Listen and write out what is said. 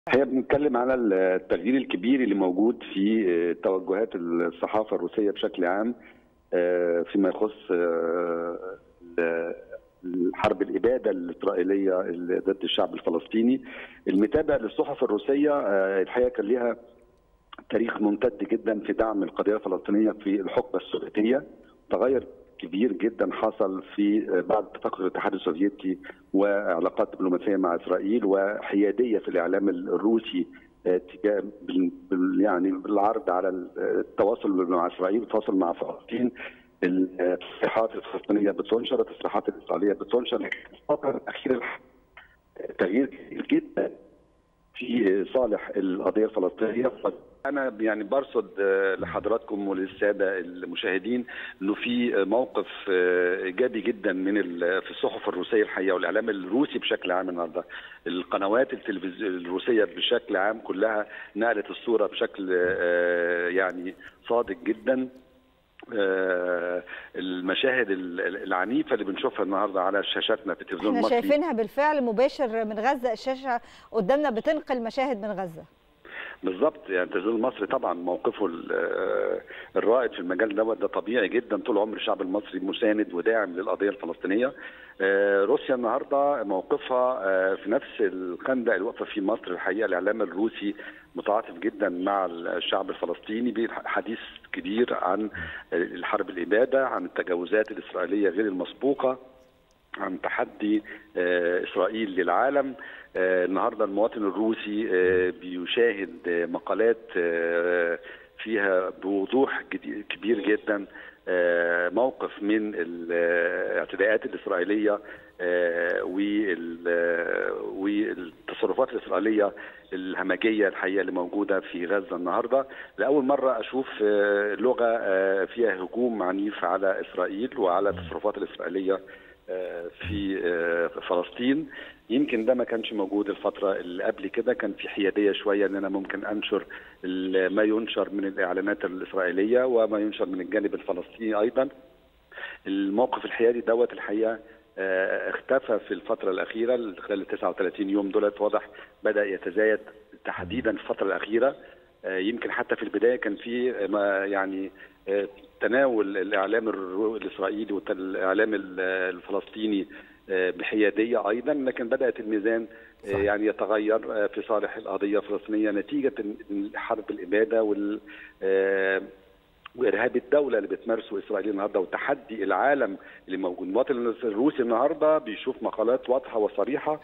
هي بنتكلم على التغيير الكبير اللي موجود في توجهات الصحافه الروسيه بشكل عام فيما يخص الحرب الاباده الاسرائيليه ضد الشعب الفلسطيني المتابع للصحف الروسيه الحقيقه كان لها تاريخ ممتد جدا في دعم القضيه الفلسطينيه في الحقبه السوفيتيه تغير كبير جدا حصل في بعد تفكك الاتحاد السوفيتي وعلاقات دبلوماسيه مع اسرائيل وحياديه في الاعلام الروسي تجاه يعني بالعرض على التواصل مع اسرائيل والتواصل مع فلسطين التصريحات الفلسطينيه بتنشر التصريحات الاسرائيليه بتنشر الفتره الاخيره تغيير كبير جدا في صالح القضيه الفلسطينيه انا يعني برصد لحضراتكم وللساده المشاهدين انه في موقف ايجابي جدا من في الصحف الروسيه الحقيقه والاعلام الروسي بشكل عام النهارده القنوات التلفزيون الروسيه بشكل عام كلها نقلت الصوره بشكل يعني صادق جدا المشاهد العنيفه اللي بنشوفها النهارده على شاشاتنا في التلفزيون احنا المصري شايفينها بالفعل مباشر من غزه الشاشه قدامنا بتنقل مشاهد من غزه بالظبط يعني التلفزيون المصري طبعا موقفه الرائد في المجال دوت ده طبيعي جدا طول عمر الشعب المصري مساند وداعم للقضيه الفلسطينيه روسيا النهارده موقفها في نفس الخندق اللي واقفه فيه مصر الحقيقه الاعلام الروسي متعاطف جدا مع الشعب الفلسطيني بحديث كبير عن الحرب الاباده عن التجاوزات الاسرائيليه غير المسبوقه عن تحدي اسرائيل للعالم النهارده المواطن الروسي بيشاهد مقالات فيها بوضوح كبير جدا موقف من الاعتداءات الاسرائيليه والتصرفات الاسرائيليه الهمجيه الحقيقه اللي موجوده في غزه النهارده لاول مره اشوف لغه فيها هجوم عنيف على اسرائيل وعلى التصرفات الاسرائيليه في فلسطين يمكن ده ما كانش موجود الفتره اللي قبل كده كان في حياديه شويه ان انا ممكن انشر ما ينشر من الاعلانات الاسرائيليه وما ينشر من الجانب الفلسطيني ايضا الموقف الحيادي دوت الحقيقه اختفى في الفترة الأخيرة خلال ال 39 يوم دولت واضح بدأ يتزايد تحديدا في الفترة الأخيرة يمكن حتى في البداية كان في يعني تناول الإعلام الإسرائيلي والإعلام الفلسطيني بحيادية أيضا لكن بدأت الميزان صح. يعني يتغير في صالح القضية الفلسطينية نتيجة حرب الإبادة وال وارهاب الدوله اللي بتمارسه اسرائيل النهارده وتحدي العالم اللي موجود المواطن الروسي النهارده بيشوف مقالات واضحه وصريحه